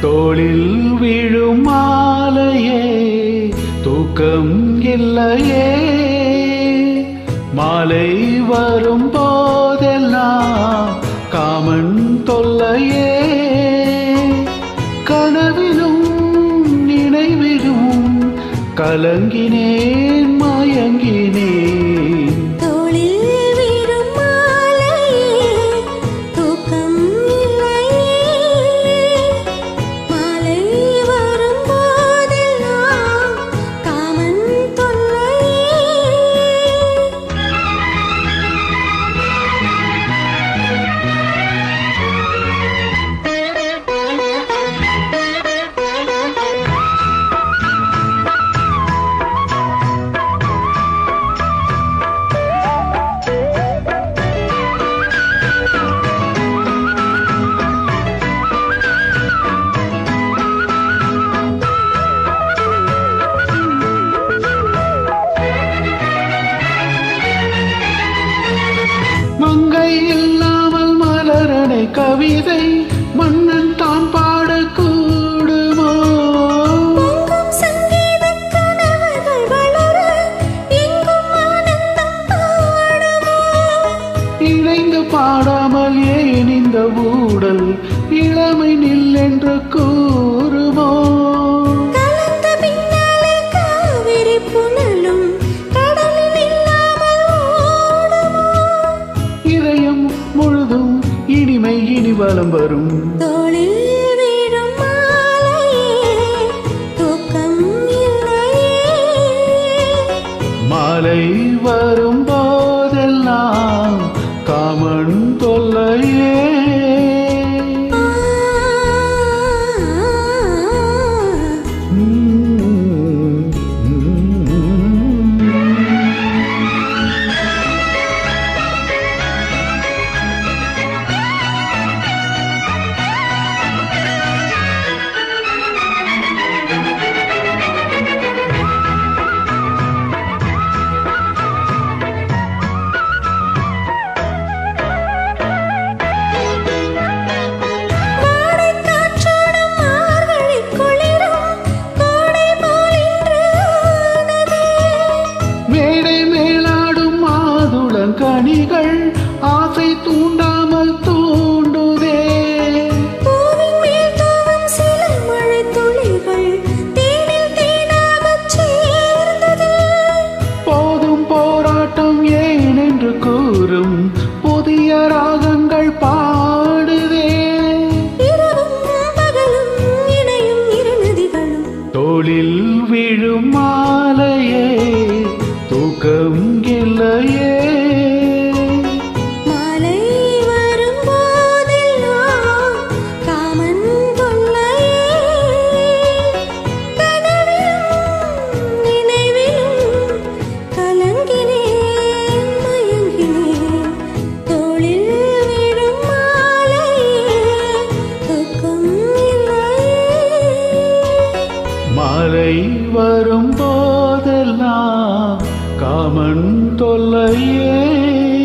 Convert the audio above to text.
தோளில் விழும் மாலையே தூக்கம் இல்லையே மாலை வரும் போதெல்லாம் காமன் தொல்லையே கனவிலும் நினைவிலும் கலங்கினேன் மயங்கினேன் தோளில் விழும் மாலையே தூக்கம் இல்லையே மாலை வரும் போதெல்லாம் காமன் தொல்லையே மங்கை இல்லாமல் மலரனை கவிதை மன்னன் தான் பாடக்கூடுமோ பொங்கும் சங்கீதக் கனவுகள் வளர எங்கும் ஆனந்தம் பாடுமோ இணைந்து பாடாமல் ஏன் இந்த ஊடல் இளமை நில்லென்று கூறுமோ கலந்த பின்னாலே காவிரி புனலும் கடலில் இல்லாமல் ஓடுமோ இதயம் முழுதும் இனிமை இனி வலம் வரும் தோளில் வீழும் மாலையே தூக்கம் இல்லையே மாலை வரும் போதெல்லாம் காமன் தொல்லையே ஆ, உம், உம். வாடைக் காற்றோடும் மார்கழிக் குளிரும் கோடை போல் இன்று ஆனதே. மேடை மேலாடும் மாதுளம் கனிகள் ஆசை தூண்டாமல் தூண்டுதே பூவின் மேல் தூவும் சில மழைத் துளிகள் தேனில் தேனாகச் சேர்ந்ததே. போதும் போராட்டம் ஏன் என்று கூறும் புதிய ராகங்கள் பாடுதே இரவும் பகலும் இணையும் இரு நதிகளும் தோளில் விழும் மாலையே தூக்கம் இல்லையே மாலை வரும் போதெல்லாம் காமன் தொல்லையே கனவிலும் நினைவிலும் கலங்கினேன் மயங்கினேன் தோளில் விழும் மாலையே தூக்கம் இல்லையே மாலை வரும் போதெல்லாம் காமன் தொல்லையே